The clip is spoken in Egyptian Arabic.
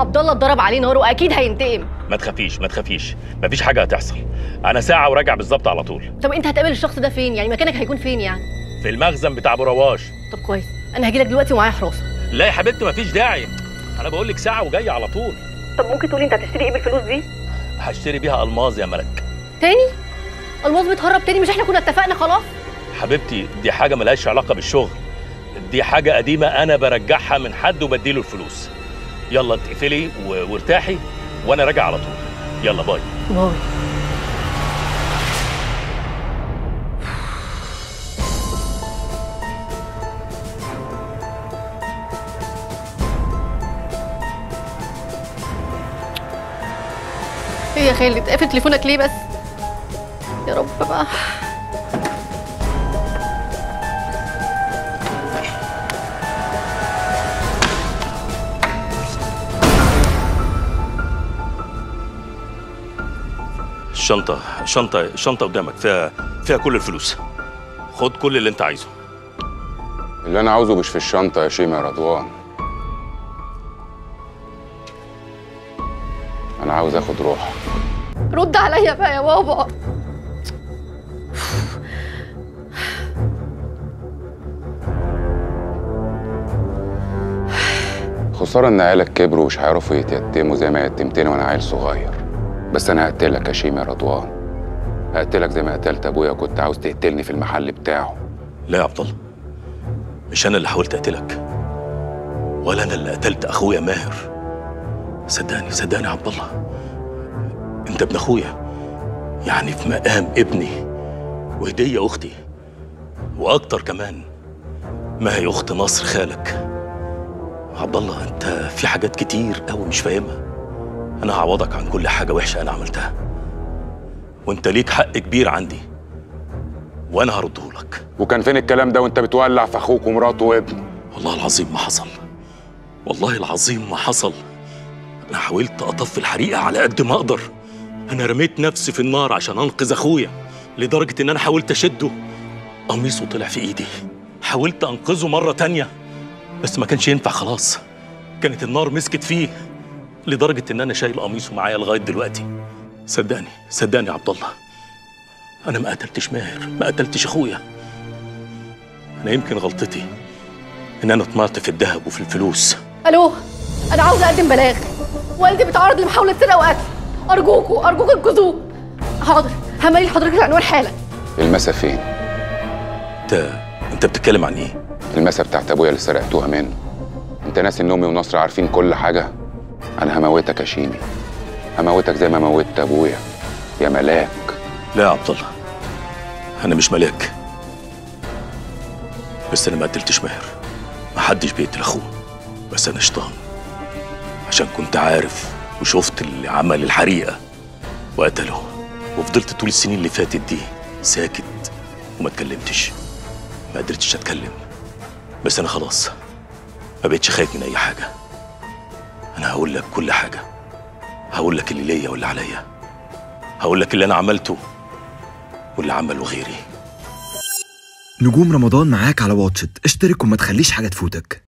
عبد الله اتضرب عليه نار واكيد هينتقم ما تخافيش ما تخافيش مفيش حاجه هتحصل انا ساعه وراجع بالظبط على طول طب انت هتقابل الشخص ده فين يعني مكانك هيكون فين يعني في المخزن بتاع ابو رواش طب كويس انا هجيلك دلوقتي ومعايا حراسه لا يا حبيبتي مفيش داعي انا بقول لك ساعه وجاي على طول طب ممكن تقولي انت هتشتري ايه بالفلوس دي هشتري بيها الماظ يا ملك تاني الماظ بتهرب تاني مش احنا كنا اتفقنا خلاص حبيبتي دي حاجه ملهاش علاقه بالشغل دي حاجه قديمه انا برجعها من حد وبديله الفلوس يلا اتقفلي و- وارتاحي وانا راجع على طول يلا باي باي ايه يا خالد قافل تليفونك ليه بس يا رب بقى الشنطه الشنطه الشنطه قدامك فيها فيها كل الفلوس خد كل اللي انت عايزه اللي انا عاوزه مش في الشنطه يا شيماء يا رضوان انا عاوز اخد روحك رد عليا بقى يا بابا خساره ان عيالك كبروا ومش هيعرفوا يتيتموا زي ما يتمتني وانا عيل صغير بس انا هقتلك يا شيماء يا رضوان هقتلك زي ما قتلت ابويا وكنت عاوز تقتلني في المحل بتاعه لا يا عبد الله مش انا اللي حاولت اقتلك ولا انا اللي قتلت اخويا ماهر صدقني صدقني يا عبد الله انت ابن اخويا يعني في مقام ابني وهديه اختي واكتر كمان ما هي اخت نصر خالك عبد الله انت في حاجات كتير قوي مش فاهمها انا هعوضك عن كل حاجه وحشه انا عملتها وانت ليك حق كبير عندي وانا هرده لك وكان فين الكلام ده وانت بتولع في اخوك ومراته وابنه والله العظيم ما حصل والله العظيم ما حصل انا حاولت اطفي الحريقه على قد ما اقدر انا رميت نفسي في النار عشان انقذ اخويا لدرجه ان انا حاولت اشده قميصه طلع في ايدي حاولت انقذه مره تانية بس ما كانش ينفع خلاص كانت النار مسكت فيه لدرجه ان انا شايل قميصه معايا لغايه دلوقتي صدقني صدقني يا عبد الله انا ما قتلتش ماهر ما قتلتش اخويا انا يمكن غلطتي ان انا طمعت في الذهب وفي الفلوس الو انا عاوزه اقدم بلاغ والدي بيتعرض لمحاوله سرقه وقتل ارجوكوا ارجوكوا انقذوه حاضر هملي لحضرتك العنوان حالا المسا فين انت انت بتتكلم عن ايه المسا بتاعت ابويا اللي سرقتوها منه انت ناسي ان امي ونصر عارفين كل حاجه انا هموتك يا شيمي هموتك زي ما موتت ابويا يا ملاك لا يا عبد الله انا مش ملاك بس انا ما قتلتش ماهر ما حدش بيقتل اخوه بس انا شيطان عشان كنت عارف وشفت اللي عمل الحريقه وقتله وفضلت طول السنين اللي فاتت دي ساكت وما اتكلمتش ما قدرتش اتكلم بس انا خلاص ما بقتش خايف من اي حاجه انا هقول لك كل حاجه هقول لك اللي ليا واللي عليا هقول لك اللي انا عملته واللي عمله غيري نجوم رمضان معاك على واتشت اشترك وما تخليش حاجة تفوتك